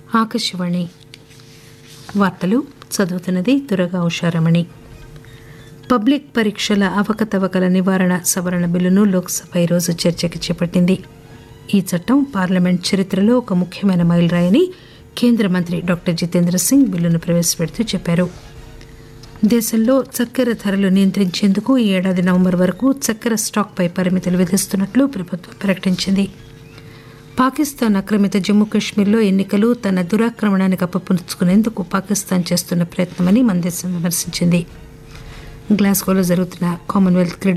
ఆకాశవాణి వార్తలు చదువుతున్నది దురగా ఉషారమణి పబ్లిక్ పరీక్షల అవకతవకల నివారణ సవరణ బిల్లును లోక్సభ ఈరోజు చర్చకి చేపట్టింది ఈ చట్టం పార్లమెంట్ చరిత్రలో ఒక ముఖ్యమైన మైలురాయని కేంద్ర మంత్రి డాక్టర్ జితేంద్ర సింగ్ బిల్లును ప్రవేశపెడుతూ చెప్పారు దేశంలో చక్కెర ధరలు నియంత్రించేందుకు ఈ ఏడాది నవంబర్ వరకు చక్కెర స్టాక్పై పరిమితులు విధిస్తున్నట్లు ప్రభుత్వం ప్రకటించింది పాకిస్తాన్ ఆక్రమిత జమ్మూ కాశ్మీర్లో ఎన్నికలు తన దురాక్రమణానికి అప్పపుచ్చుకునేందుకు పాకిస్తాన్ చేస్తున్న ప్రయత్నమని మన దేశం విమర్శించింది గ్లాస్గోలో జరుగుతున్న కామన్వెల్త్ క్రీడల